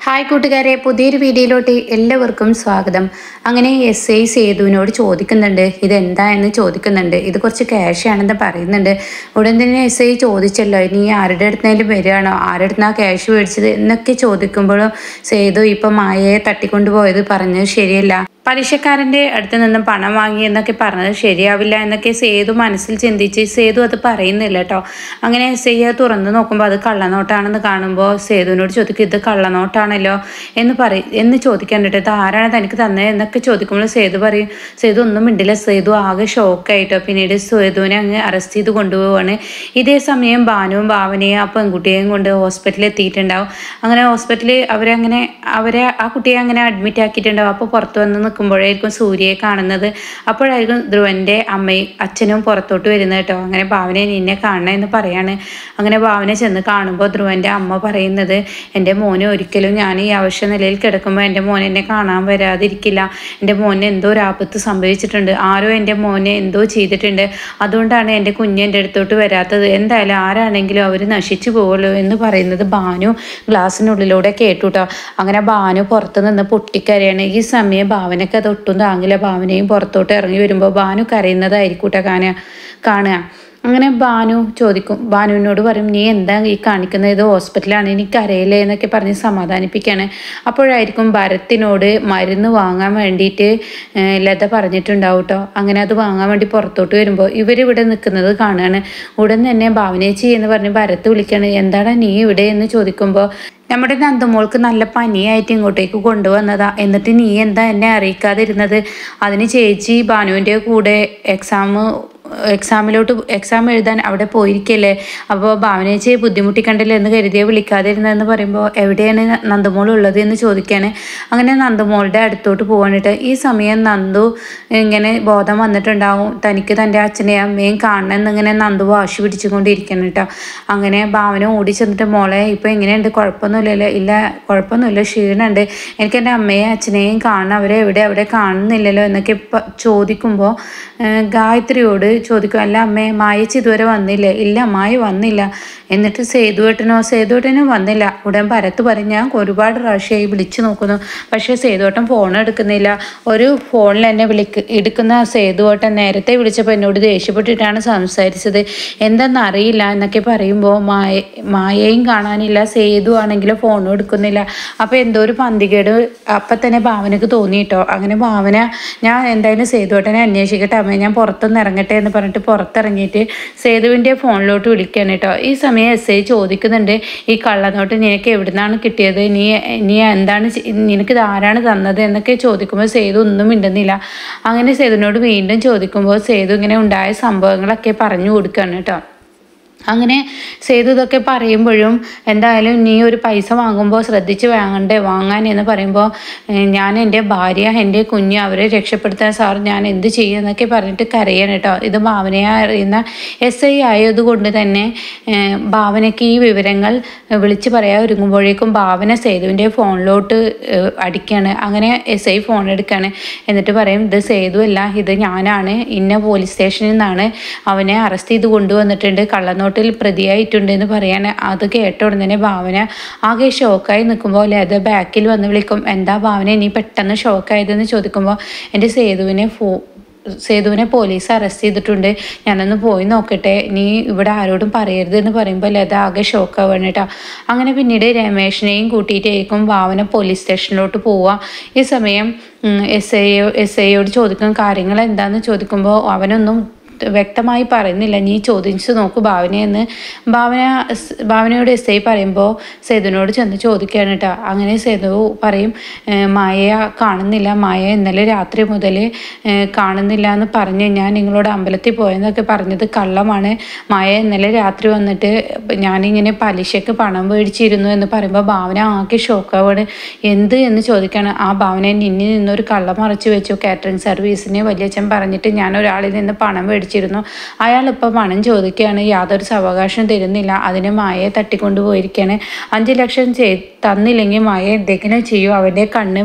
hi കൂട്ടുകാരെ പുതിയൊരു വീഡിയോയിലോട്ട് എല്ലാവർക്കും സ്വാഗതം അങ്ങനെ എസ് ഐ സേതുവിനോട് ചോദിക്കുന്നുണ്ട് ഇതെന്താ എന്ന് ചോദിക്കുന്നുണ്ട് ഇത് കുറച്ച് ക്യാഷ് ആണെന്ന് പറയുന്നുണ്ട് ഉടൻ തന്നെ എസ് ഐ ചോദിച്ചല്ലോ നീ ആരുടെ അടുത്തെങ്കിലും വരികയാണോ ആരുടെ അടുത്താണ് ക്യാഷ് മേടിച്ചത് എന്നൊക്കെ ചോദിക്കുമ്പോഴും സേതു ഇപ്പം മായയെ തട്ടിക്കൊണ്ടുപോയത് പറഞ്ഞത് ശരിയല്ല പലിശക്കാരൻ്റെ അടുത്ത് നിന്ന് പണം വാങ്ങി എന്നൊക്കെ പറഞ്ഞത് ശരിയാവില്ല എന്നൊക്കെ സേതു മനസ്സിൽ ചിന്തിച്ച് സേതു അത് പറയുന്നില്ല കേട്ടോ അങ്ങനെ സെയ്യ തുറന്ന് നോക്കുമ്പോൾ അത് കള്ളനോട്ടാണെന്ന് കാണുമ്പോൾ സേതുവിനോട് ചോദിക്കും ഇത് കള്ളനോട്ടാണല്ലോ എന്ന് പറയും എന്ന് ചോദിക്കാൻ കേട്ടോ ഇത് ആരാണ് തനിക്ക് തന്നത് എന്നൊക്കെ ചോദിക്കുമ്പോൾ സേതു പറയും സേതു ഒന്നും മിണ്ടില്ല സേതു ആകെ ഷോക്കായിട്ടോ പിന്നീട് സേതുവിനെ അങ്ങ് അറസ്റ്റ് ചെയ്ത് കൊണ്ടുപോവാണ് ഇതേ സമയം ഭാനുവും ഭാവനയും ആ പെൺകുട്ടിയെയും കൊണ്ട് ഹോസ്പിറ്റലിൽ എത്തിയിട്ടുണ്ടാവും അങ്ങനെ ഹോസ്പിറ്റലിൽ അവരെ അങ്ങനെ അവരെ ആ കുട്ടിയെ അങ്ങനെ അഡ്മിറ്റ് ആക്കിയിട്ടുണ്ടാവും അപ്പോൾ പുറത്ത് വന്ന് നിൽക്കുമ്പോഴായിരിക്കും സൂര്യയെ കാണുന്നത് അപ്പോഴായിരിക്കും ധ്രുവൻ്റെ അമ്മയും അച്ഛനും പുറത്തോട്ട് വരുന്നത് കേട്ടോ അങ്ങനെ ഭാവനെ നിന്നെ കാണണം എന്ന് പറയാണ് അങ്ങനെ ഭാവന ചെന്ന് കാണുമ്പോൾ ധ്രുവൻ്റെ അമ്മ പറയുന്നത് എൻ്റെ മോനെ ഒരിക്കലും ഞാൻ ഈ ആവശ്യ നിലയിൽ കിടക്കുമ്പോൾ എൻ്റെ മോൻ എന്നെ കാണാൻ വരാതിരിക്കില്ല എൻ്റെ മോനെ എന്തോ ഒരു ആപത്ത് സംഭവിച്ചിട്ടുണ്ട് ആരോ എൻ്റെ മോനെ എന്തോ ചെയ്തിട്ടുണ്ട് അതുകൊണ്ടാണ് എൻ്റെ കുഞ്ഞ് എൻ്റെ അടുത്തോട്ട് വരാത്തത് എന്തായാലും ആരാണെങ്കിലും അവർ നശിച്ചു പോകുമല്ലോ എന്ന് പറയുന്നത് ഭാനു ഗ്ലാസ്സിനുള്ളിലൂടെ കേട്ടു കേട്ടോ അങ്ങനെ ഭാനു പുറത്ത് നിന്ന് പൊട്ടിക്കരയാണ് ഈ സമയം ഭാവനയ്ക്ക് അത് ഒട്ടും താങ്ങില്ല ഭാവനയും പുറത്തോട്ട് ഇറങ്ങി വരുമ്പോൾ ഭാനു കരയുന്നതായിരിക്കും കേട്ടോ കാണുക കാണുക അങ്ങനെ ഭാനു ചോദിക്കും ഭാനുവിനോട് പറയും നീ എന്താ ഈ കാണിക്കുന്നത് ഇത് ഹോസ്പിറ്റലാണ് എനിക്ക് അറിയില്ലേ എന്നൊക്കെ പറഞ്ഞ് സമാധാനിപ്പിക്കുകയാണ് അപ്പോഴായിരിക്കും ഭരത്തിനോട് മരുന്ന് വാങ്ങാൻ വേണ്ടിയിട്ട് ഏഹ്, ലത പറഞ്ഞിട്ടുണ്ടാവും കേട്ടോ അങ്ങനെ അത് വാങ്ങാൻ വേണ്ടി പുറത്തോട്ട് വരുമ്പോൾ ഇവരിവിടെ നിൽക്കുന്നത് കാണുകയാണ് ഉടൻ തന്നെ ഭാവനേച്ചി എന്ന് പറഞ്ഞ് ഭരത്ത് വിളിക്കുകയാണ് എന്താണ് നീ ഇവിടെ എന്ന് ചോദിക്കുമ്പോൾ നമ്മുടെ നന്ദമോൾക്ക് നല്ല പനിയായിട്ട് ഇങ്ങോട്ടേക്ക് കൊണ്ടുവന്നതാ എന്നിട്ട് നീ എന്താ എന്നെ അറിയിക്കാതിരുന്നത് അതിന് ചേച്ചി ഭാനുവിൻ്റെ കൂടെ എക്സാം എക്സാമിലോട്ട് എക്സാം എഴുതാൻ അവിടെ പോയിരിക്കല്ലേ അപ്പോൾ ഭാവനേച്ചയെ ബുദ്ധിമുട്ടിക്കണ്ടല്ലോ എന്ന് കരുതിയെ വിളിക്കാതിരുന്നതെന്ന് പറയുമ്പോൾ എവിടെയാണ് നന്ദമോൾ ഉള്ളത് എന്ന് ചോദിക്കുകയാണ് അങ്ങനെ നന്ദമോളുടെ അടുത്തോട്ട് പോകാനിട്ട് ഈ സമയം നന്ദു ഇങ്ങനെ ബോധം വന്നിട്ടുണ്ടാവും തനിക്ക് തൻ്റെ അച്ഛനെയും അമ്മയും കാണണം എന്നിങ്ങനെ നന്ദു വാശി പിടിച്ചുകൊണ്ടിരിക്കണം കേട്ടോ അങ്ങനെ ഭാവന ഓടി ചെന്നിട്ട് മോളെ ഇപ്പോൾ എങ്ങനെയുണ്ട് കുഴപ്പമൊന്നുമില്ലല്ലോ ഇല്ല കുഴപ്പമൊന്നുമില്ല ക്ഷീണമുണ്ട് എനിക്ക് എൻ്റെ അമ്മയെയും അച്ഛനെയും കാണണം അവരെ എവിടെ അവിടെ കാണുന്നില്ലല്ലോ എന്നൊക്കെ പ- ചോദിക്കുമ്പോൾ ഏഹ് ഗായത്രിയോട് ചോദിക്കും അല്ല അമ്മേ മായച്ച് ഇതുവരെ വന്നില്ലേ ഇല്ല മായ വന്നില്ല എന്നിട്ട് സേതുവേട്ടനോ സേതുവേട്ടനും വന്നില്ല ഉടൻ ഭരത്ത് പറയും ഞാൻ ഒരുപാട് പ്രാവശ്യമായി വിളിച്ചു നോക്കുന്നു പക്ഷേ സേതുവേട്ടൻ ഫോൺ എടുക്കുന്നില്ല ഒരു ഫോണിൽ എന്നെ വിളിക്ക് എടുക്കുന്ന സേതുവേട്ടൻ നേരത്തെ വിളിച്ചപ്പോൾ എന്നോട് ദേഷ്യപ്പെട്ടിട്ടാണ് സംസാരിച്ചത് എന്തെന്നറിയില്ല എന്നൊക്കെ പറയുമ്പോൾ മായ മായയും കാണാനില്ല സേതു ആണെങ്കിലും ഫോണും എടുക്കുന്നില്ല അപ്പോൾ എന്തോ ഒരു പന്തികേട് അപ്പം തന്നെ ഭാവനക്ക് തോന്നിയിട്ടോ അങ്ങനെ ഭാവന ഞാൻ എന്തായാലും സേതുവേട്ടനെ അന്വേഷിക്കട്ടെ അമ്മ ഞാൻ പുറത്തൊന്ന് ഇറങ്ങട്ടെ എന്ന് പറഞ്ഞിട്ട് പുറത്തിറങ്ങിയിട്ട് സേതുവിൻ്റെ ഫോണിലോട്ട് വിളിക്കാൻ കേട്ടോ ഈ സമയം എസ് ഐ ചോദിക്കുന്നുണ്ട് ഈ കള്ളനോട്ട് നിനക്ക് എവിടുന്നാണ് കിട്ടിയത് നീ നീ എന്താണ് ചെ- നിനക്ക് ഇത് ആരാണ് തന്നത് എന്നൊക്കെ ചോദിക്കുമ്പോൾ സേതു ഒന്നും മിണ്ടുന്നില്ല അങ്ങനെ സേതുവിനോട് വീണ്ടും ചോദിക്കുമ്പോൾ സേതു ഇങ്ങനെ ഉണ്ടായ സംഭവങ്ങളൊക്കെ പറഞ്ഞു കൊടുക്കുകയാണ് കേട്ടോ അങ്ങനെ സേതു ഇതൊക്കെ പറയുമ്പോഴും എന്തായാലും നീ ഒരു പൈസ വാങ്ങുമ്പോൾ ശ്രദ്ധിച്ച് വാങ്ങണ്ടേ വാങ്ങാൻ എന്ന് പറയുമ്പോൾ ഏഹ്, ഞാൻ എൻ്റെ ഭാര്യ എൻ്റെ കുഞ്ഞ് അവരെ രക്ഷപ്പെടുത്താൻ സാർ ഞാൻ എന്ത് ചെയ്യും എന്നൊക്കെ പറഞ്ഞിട്ട് കരയാണ് കേട്ടോ ഇത് ഭാവനയെ അറിയുന്ന എസ് ഐ ആയതുകൊണ്ട് തന്നെ ഏഹ്, ഭാവനയ്ക്ക് ഈ വിവരങ്ങൾ വിളിച്ച് പറയാൻ ഒരുങ്ങുമ്പോഴേക്കും ഭാവന സേതുവിൻ്റെ ഫോണിലോട്ട് ഏഹ്, അടിക്കുകയാണ് അങ്ങനെ എസ് ഐ ഫോൺ എടുക്കുകയാണ് എന്നിട്ട് പറയും ഇത് സേതു അല്ല ഇത് ഞാനാണ് ഇന്ന പോലീസ് സ്റ്റേഷനിൽ നിന്നാണ് അവനെ അറസ്റ്റ് ചെയ്ത് കൊണ്ടുവന്നിട്ടുണ്ട് കള്ളനോട്ടിൽ പ്രതിയായിട്ടുണ്ട് എന്ന് പറയാൻ അത് കേട്ട ഉടനെ തന്നെ ഭാവന ആകെ ഷോക്കായി നിൽക്കുമ്പോൾ ലത ബാക്കിൽ വന്ന് വിളിക്കും എന്താ ഭാവന നീ പെട്ടെന്ന് ഷോക്കായതെന്ന് ചോദിക്കുമ്പോൾ എൻ്റെ സേതുവിനെ ഫോ സേതുവിനെ പോലീസ് അറസ്റ്റ് ചെയ്തിട്ടുണ്ട് ഞാനൊന്ന് പോയി നോക്കട്ടെ നീ ഇവിടെ ആരോടും പറയരുത് എന്ന് പറയുമ്പോൾ ലത ആകെ ഷോക്കാവാണ് കേട്ടോ അങ്ങനെ പിന്നീട് രമേഷിനെയും കൂട്ടിയിട്ടായിരിക്കും ഭാവന പോലീസ് സ്റ്റേഷനിലോട്ട് പോവുക ഈ സമയം എസ് ഐ എസ് ഐയോട് ചോദിക്കും കാര്യങ്ങൾ എന്താണെന്ന് ചോദിക്കുമ്പോൾ അവനൊന്നും വ്യക്തമായി പറയുന്നില്ല നീ ചോദിച്ചു നോക്കൂ ഭാവനയെന്ന് ഭാവന സ് ഭാവനയോട് എസ് ഐ പറയുമ്പോൾ സേതുവിനോട് ചെന്ന് ചോദിക്കുകയാണ് കേട്ടോ അങ്ങനെ സേതു പറയും "ഏഹ് മായ കാണുന്നില്ല മായ ഇന്നലെ രാത്രി മുതൽ ഏഹ് കാണുന്നില്ല എന്ന് പറഞ്ഞ് ഞാൻ നിങ്ങളോട് അമ്പലത്തിൽ പോയെന്നൊക്കെ പറഞ്ഞത് കള്ളമാണ് മായ ഇന്നലെ രാത്രി വന്നിട്ട് ഞാനിങ്ങനെ പലിശക്ക് പണം മേടിച്ചിരുന്നു എന്ന് പറയുമ്പോൾ ഭാവന ആകെ ഷോക്കാവാണ് എന്ത് എന്ന് ചോദിക്കാണ് ആ ഭാവന നിന്നിൽ നിന്നൊരു കള്ളം മറച്ചു വെച്ചു കാറ്ററിംഗ് സർവീസിന് വലിയച്ഛൻ പറഞ്ഞിട്ട് ഞാൻ ഒരാളിൽ നിന്ന് പണം മേടിച്ചിരുന്നു അയാൾ ഇപ്പോൾ പണം ചോദിക്കുകയാണ് യാതൊരു സാവകാശം തരുന്നില്ല അതിന് മായയെ തട്ടിക്കൊണ്ടുപോയിരിക്കുകയാണ് അഞ്ച് ലക്ഷം ചെയ് തന്നില്ലെങ്കിൽ മായ എന്തെങ്കിലും ചെയ്യും അവൻ്റെ കണ്ണ്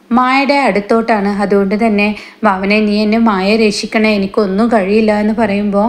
മായയുടെ അടുത്തോട്ടാണ് അതുകൊണ്ട് തന്നെ ഭാവനെ നീ എന്നെ മായ രക്ഷിക്കണേ എനിക്കൊന്നും കഴിയില്ല എന്ന് പറയുമ്പോൾ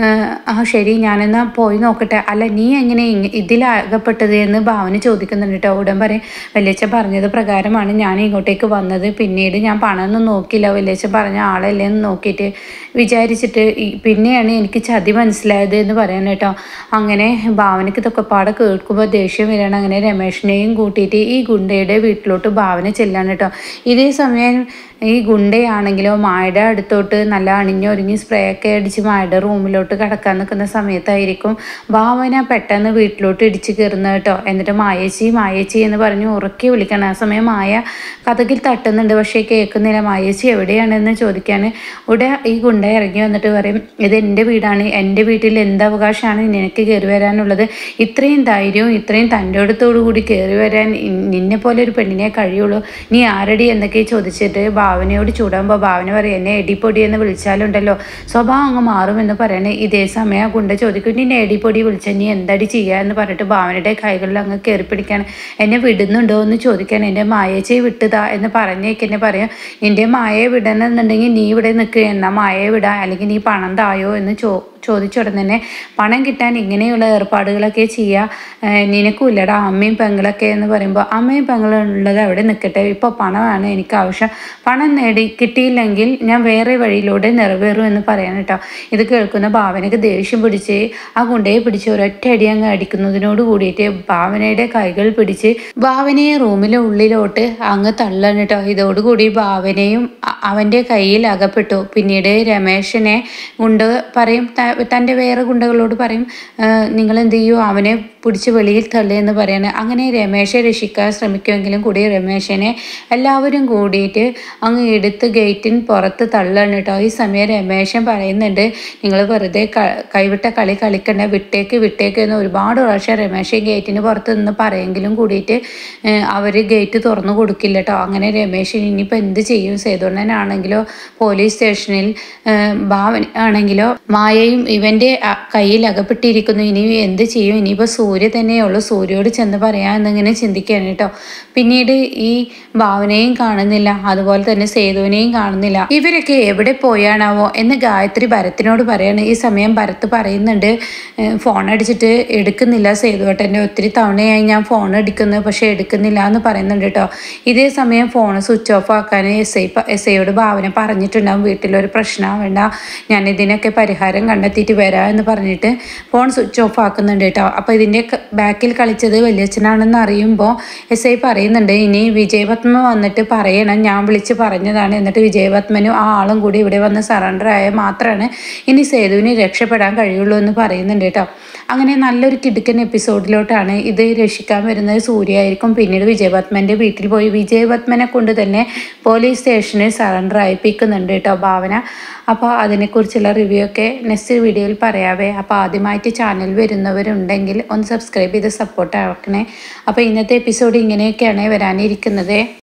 ആ ശരി ഞാനെന്നാ പോയി നോക്കട്ടെ അല്ല നീ എങ്ങനെ ഇങ്ങ- ഇതിലാകപ്പെട്ടത് എന്ന് ഭാവന ചോദിക്കുന്നുണ്ട് കേട്ടോ ഉടൻ പറയും വല്യച്ഛൻ പറഞ്ഞത് പ്രകാരമാണ് ഞാൻ ഇങ്ങോട്ടേക്ക് വന്നത് പിന്നീട് ഞാൻ പണമൊന്നും നോക്കിയില്ല വല്യച്ഛൻ പറഞ്ഞ ആളല്ലേ എന്ന് നോക്കിയിട്ട് വിചാരിച്ചിട്ട് ഈ- പിന്നെയാണ് എനിക്ക് ചതി മനസ്സിലായത് എന്ന് പറയാൻ കേട്ടോ അങ്ങനെ ഭാവനയ്ക്ക് ഇതൊക്കെ പാടെ കേൾക്കുമ്പോൾ ദേഷ്യം വരികയാണ് അങ്ങനെ രമേഷിനെയും കൂട്ടിയിട്ട് ഈ ഗുണ്ടയുടെ വീട്ടിലോട്ട് ഭാവന ചെല്ലാണ് കേട്ടോ ഇതേ സമയം ഈ ഗുണ്ടയാണെങ്കിലോ മായയുടെ അടുത്തോട്ട് നല്ല അണിഞ്ഞൊരുങ്ങി സ്പ്രേ ഒക്കെ അടിച്ച് മായയുടെ റൂമിലോട്ട് കിടക്കാൻ നിൽക്കുന്ന സമയത്തായിരിക്കും ഭാവന പെട്ടെന്ന് വീട്ടിലോട്ട് ഇടിച്ച് കയറുന്നത് കേട്ടോ എന്നിട്ട് മായേച്ചി മായേച്ചി എന്ന് പറഞ്ഞ് ഉറക്കി വിളിക്കണം ആ സമയം മായ കഥകിൽ തട്ടുന്നുണ്ട് പക്ഷേ കേൾക്കുന്നില്ല മായേച്ചി എവിടെയാണെന്ന് ചോദിക്കാൻ ഇവിടെ ഈ ഗുണ്ട ഇറങ്ങി വന്നിട്ട് പറയും ഇത് എൻ്റെ വീടാണ് എൻ്റെ വീട്ടിൽ എന്ത് അവകാശമാണ് നിനക്ക് കയറി വരാനുള്ളത് ഇത്രയും ധൈര്യവും ഇത്രയും തൻ്റെ അടുത്തോടു കൂടി കയറി വരാൻ നിന്നെ പോലെ ഒരു പെണ്ണിനെ കഴിയുള്ളൂ നീ ആരടി എന്നൊക്കെ ചോദിച്ചിട്ട് ഭാവനയോട് ചൂടാകുമ്പോൾ ഭാവന പറയും എന്നെ എടിപ്പൊടി എന്ന് വിളിച്ചാലുണ്ടല്ലോ സ്വഭാവം അങ്ങ് മാറുമെന്ന് പറയണേ ഇതേ സമയം ഗുണ്ട ചോദിക്കും നിന്നെ എടിപ്പൊടി വിളിച്ചാൽ നീ എന്തടി ചെയ്യുക എന്ന് പറഞ്ഞിട്ട് ഭാവനയുടെ കൈകളിൽ അങ്ങ് കയറി പിടിക്കാൻ എന്നെ വിടുന്നുണ്ടോ എന്ന് ചോദിക്കാൻ എൻ്റെ മായേച്ചി വിട്ടുതാ എന്ന് പറഞ്ഞേക്ക് എന്നെ പറയാം നിൻ്റെ മായയെ വിടണമെന്നുണ്ടെങ്കിൽ നീ ഇവിടെ നിൽക്കുക എന്നാൽ മായയെ വിടാം അല്ലെങ്കിൽ നീ പണം തായോ എന്ന് ചോ ചോദിച്ച ഉടൻ തന്നെ പണം കിട്ടാൻ ഇങ്ങനെയുള്ള ഏർപ്പാടുകളൊക്കെ ചെയ്യുക നിനക്കും ഇല്ലടാ അമ്മയും പെങ്ങളൊക്കെ എന്ന് പറയുമ്പോൾ അമ്മയും പെങ്ങളും ഉള്ളത് അവിടെ നിൽക്കട്ടെ ഇപ്പോൾ പണമാണ് എനിക്ക് ആവശ്യം പണം നേടി കിട്ടിയില്ലെങ്കിൽ ഞാൻ വേറെ വഴിയിലൂടെ നിറവേറും എന്ന് പറയാൻ കേട്ടോ ഇത് കേൾക്കുന്ന ഭാവനയ്ക്ക് ദേഷ്യം പിടിച്ച് ആ ഗുണ്ടയെ പിടിച്ച് ഒരൊറ്റ അടി അങ്ങ് അടിക്കുന്നതിനോട് കൂടിയിട്ട് ഭാവനയുടെ കൈകൾ പിടിച്ച് ഭാവനയെ റൂമിലെ ഉള്ളിലോട്ട് അങ്ങ് തള്ളാണ് കേട്ടോ ഇതോടുകൂടി ഭാവനയും അ- അവൻ്റെ കയ്യിൽ അകപ്പെട്ടു പിന്നീട് രമേശനെ ഗുണ്ട പറയും ത- തൻ്റെ വേറെ ഗുണ്ടകളോട് പറയും നിങ്ങൾ എന്ത് ചെയ്യൂ അവനെ പിടിച്ച് വെളിയിൽ തള്ളിയെന്ന് പറയാണ് അങ്ങനെ രമേശെ രക്ഷിക്കാൻ ശ്രമിക്കുമെങ്കിലും കൂടി രമേശനെ എല്ലാവരും കൂടിയിട്ട് അങ്ങ് എടുത്ത് ഗേറ്റിന് പുറത്ത് തള്ളാണ് കേട്ടോ ഈ സമയം രമേശൻ പറയുന്നുണ്ട് നിങ്ങൾ വെറുതെ ക കൈവിട്ട കളി കളിക്കണ്ട വിട്ടേക്ക് വിട്ടേക്ക് എന്ന് ഒരുപാട് പ്രാവശ്യം രമേശൻ ഗേറ്റിന് പുറത്ത് നിന്ന് പറയെങ്കിലും കൂടിയിട്ട് അവർ ഗേറ്റ് തുറന്നു കൊടുക്കില്ല കേട്ടോ അങ്ങനെ രമേശൻ ഇനിയിപ്പോൾ എന്ത് ചെയ്യും സേതുണ്ണനാണെങ്കിലോ പോലീസ് സ്റ്റേഷനിൽ ഏഹ്, ഭാവൻ ആണെങ്കിലോ മായയും ഇവൻ്റെ അ- കയ്യിൽ അകപ്പെട്ടിരിക്കുന്നു ഇനി എന്ത് ചെയ്യും ഇനിയിപ്പോൾ സൂര്യ തന്നെയുള്ളൂ സൂര്യയോട് ചെന്ന് പറയാമെന്നിങ്ങനെ ചിന്തിക്കുകയാണ് കേട്ടോ പിന്നീട് ഈ ഭാവനയും കാണുന്നില്ല അതുപോലെ തന്നെ സേതുവിനെയും കാണുന്നില്ല ഇവരൊക്കെ എവിടെ പോയാണാവോ എന്ന് ഗായത്രി ഭരത്തിനോട് പറയാണ് ഈ സമയം ഭരത്ത് പറയുന്നുണ്ട് ഏഹ്, ഫോൺ അടിച്ചിട്ട് എടുക്കുന്നില്ല സേതുവേട്ടൻ്റെ ഒത്തിരി തവണയായി ഞാൻ ഫോൺ എടുക്കുന്നത് പക്ഷേ എടുക്കുന്നില്ല എന്ന് പറയുന്നുണ്ട് കേട്ടോ ഇതേ സമയം ഫോൺ സ്വിച്ച് ഓഫ് ആക്കാൻ എസ് ഐ എസ് ഐയോട് ഭാവന പറഞ്ഞിട്ടുണ്ടാവും വീട്ടിലൊരു പ്രശ്നമാവേണ്ട ഞാൻ ഇതിനൊക്കെ പരിഹാരം കണ്ടെത്തിയിട്ട് വരാം എന്ന് പറഞ്ഞിട്ട് ഫോൺ സ്വിച്ച് ഓഫ് ആക്കുന്നുണ്ട് കേട്ടോ അപ്പോൾ ഇതിൻ്റെ ബാക്കിൽ കളിച്ചത് വലിയച്ഛനാണെന്ന് അറിയുമ്പോൾ എസ് ഐ പറയുന്നുണ്ട് ഇനി വിജയപത്മ വന്നിട്ട് പറയണം ഞാൻ വിളിച്ച് പറഞ്ഞതാണ് എന്നിട്ട് വിജയപത്മനും ആ ആളും കൂടി ഇവിടെ വന്ന് സറണ്ടർ ആയാൽ മാത്രമാണ് ഇനി സേതുവിന് രക്ഷപ്പെടാൻ കഴിയുള്ളൂ എന്ന് പറയുന്നുണ്ട് കേട്ടോ അങ്ങനെ നല്ലൊരു കിടുക്കൻ എപ്പിസോഡിലോട്ടാണ് ഇത് രക്ഷിക്കാൻ വരുന്നത് സൂര്യ ആയിരിക്കും പിന്നീട് വിജയപത്മൻ്റെ വീട്ടിൽ പോയി വിജയപത്മനെ കൊണ്ട് തന്നെ പോലീസ് സ്റ്റേഷനിൽ സറണ്ടർ ആയിപ്പിക്കുന്നുണ്ട് കേട്ടോ ഭാവന അപ്പോൾ അതിനെക്കുറിച്ചുള്ള റിവ്യൂ ഒക്കെ നെക്സ്റ്റ് വീഡിയോയിൽ പറയാവേ അപ്പോൾ ആദ്യമായിട്ട് ചാനൽ വരുന്നവരുണ്ടെങ്കിൽ ഒന്ന് സബ്സ്ക്രൈബ് ചെയ്ത് സപ്പോർട്ട് ആക്കണേ അപ്പോൾ ഇന്നത്തെ എപ്പിസോഡ് ഇങ്ങനെയൊക്കെയാണ് വരാനിരിക്കുന്നത്